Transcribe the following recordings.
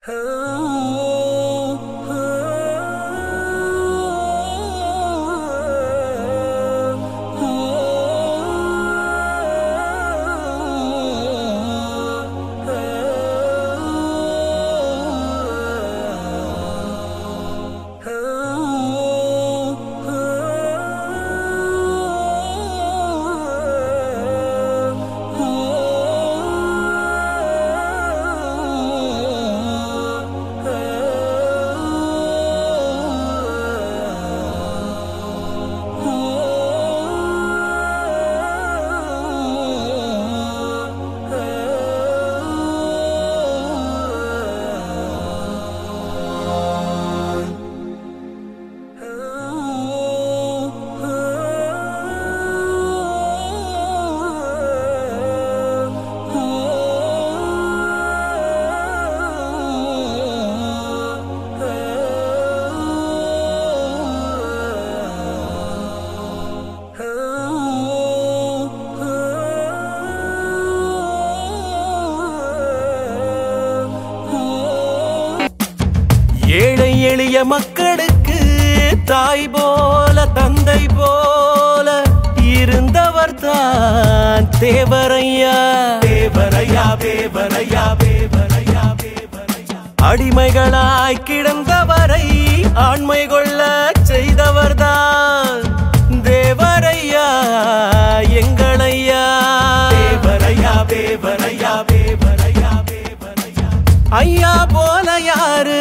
ஏழை எளிய மக்களுக்கு தாய் போல தந்தை போல இருந்தவர் தான் தேவரையா தேவரையா தேவரையா தேவரையா தேவரையா அடிமைகளாய் கிடந்தவரை ஆண்மை கொள்ள செய்தவர் தான் தேவரையா எங்களையா தேவரையா தேவரையா தேவரையா தேவரையா ஐயா போல யாரு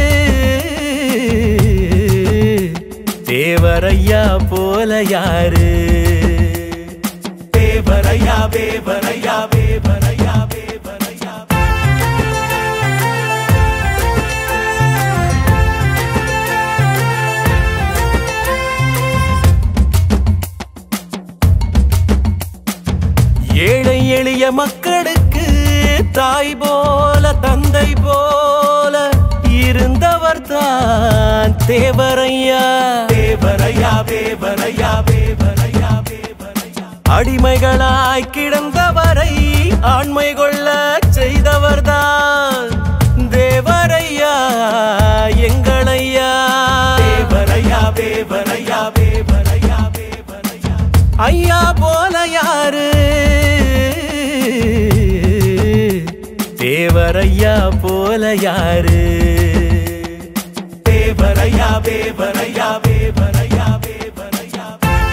தேவரையா போல யாரு தேவரையா தேவரையா தேவரையா தேவரையா ஏழை எளிய மக்களுக்கு தாய் போல தந்தை போல இருந்தவர் தான் தேவரையா தேவரையா தேவரையா தேவரையா தேவரையா அடிமைகளாய் கிடந்தவரை ஆண்மை கொள்ள செய்தவர் தான் தேவரையா எங்களையா தேவரையா தேவரையா தேவரையா தேவரையா ஐயா போல யாரு தேவரையா போல யாரு தேவரையா தேவரையா தேவரையா தேவரையா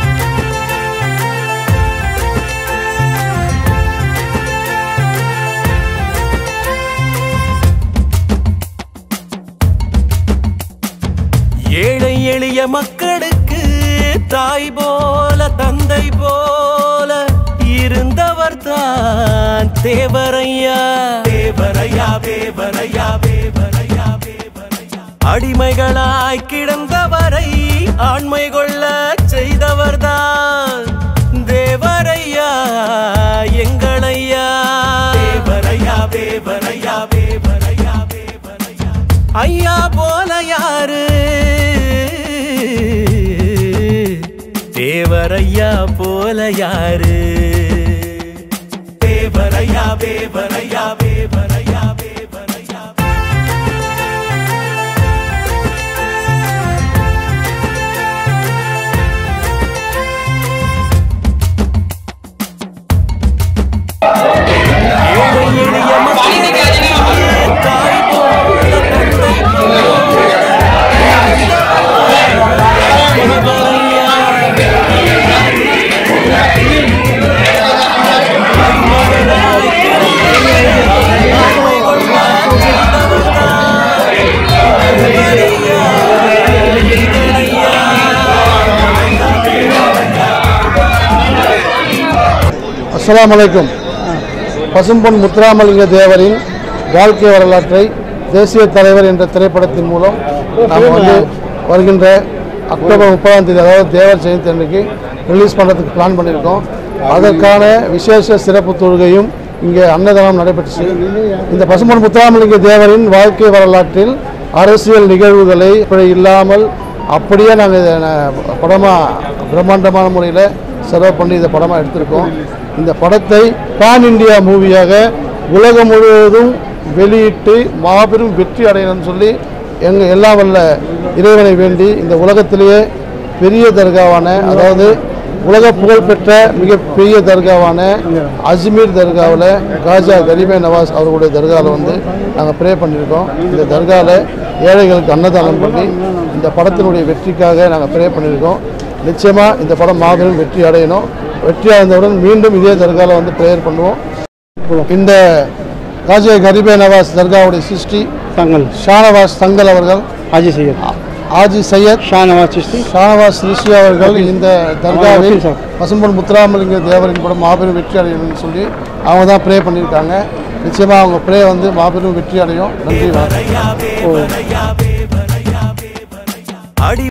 ஏழை எளிய மக்களுக்கு தாய் போல தந்தை போல இருந்தவர் தான் தேவரையா தேவரையா தேவரையா தேவரையா தேவரையா அடிமைகளாய் கிடந்தவரை ஆண்மை கொள்ள செய்தவர் தான் தேவரையா எங்களையா தேவரையா தேவரையா தேவரையா தேவரையா ஐயா போல யாரு தேவரையா போல யாரு தேவரையா தேவரையா தேவரையா தேவரையா ஏழை எளிய மக்களுக்கு தாய் போல தந்தை அஸ்ஸலாமு அலைக்கும் பசும்பொன் முத்துராமலிங்க தேவரின் வாழ்க்கை வரலாற்றை தேசிய தலைவர் என்ற திரைப்படத்தின் மூலம் நாம் வந்து வருகின்ற அக்டோபர் முப்பதாம் தேதி அதாவது தேவர் ஜெயந்தி அன்னைக்கு ரிலீஸ் பண்ணுறதுக்கு பிளான் பண்ணியிருக்கோம் அதற்கான விசேஷ சிறப்பு தொழுகையும் இங்கே அன்னதானம் நடைபெற்றுச்சு இந்த பசும்பொன் முத்துராமலிங்க தேவரின் வாழ்க்கை வரலாற்றில் அரசியல் நிகழ்வுகளை இப்படி இல்லாமல் அப்படியே நாங்கள் இதை படமாக பிரம்மாண்டமான முறையில் செலவு பண்ணி இந்த படமாக எடுத்திருக்கோம் இந்த படத்தை பான் இந்தியா மூவியாக உலகம் முழுவதும் வெளியிட்டு மாபெரும் வெற்றி அடையணும்னு சொல்லி எங்கள் எல்லாம் வல்ல இறைவனை வேண்டி இந்த உலகத்திலேயே பெரிய தர்காவான அதாவது உலக புகழ்பெற்ற மிக பெரிய தர்காவான அஜ்மீர் தர்காவில் காஜா கரீமே நவாஸ் அவர்களுடைய தர்காவில் வந்து நாங்கள் ப்ரே பண்ணியிருக்கோம் இந்த தர்காவில் ஏழைகளுக்கு அன்னதானம் பண்ணி இந்த படத்தினுடைய வெற்றிக்காக நாங்கள் ப்ரே பண்ணியிருக்கோம் நிச்சயமாக இந்த படம் மாபெரும் வெற்றி அடையணும் வெற்றி அடைந்தவுடன் மீண்டும் இதே தர்காவில் வந்து ப்ரேயர் பண்ணுவோம் இந்த காஜா கரீபே நவாஸ் தர்காவுடைய சிருஷ்டி தங்கல் ஷானவாஸ் தங்கல் அவர்கள் ஹாஜி சையத் ஆஜி சையத் ஷானவாஸ் சிஸ்தி ஷானவாஸ் ரிஷி அவர்கள் இந்த தர்காவில் வக்கீல் சார். பசும்பொன் முத்துராமலிங்க தேவரின் படம் மாபெரும் வெற்றி அடையணும்னு சொல்லி அவங்க தான் ப்ரே பண்ணியிருக்காங்க நிச்சயமாக அவங்க ப்ரே வந்து மாபெரும் வெற்றி அடையும் நன்றி வணக்கம் அடி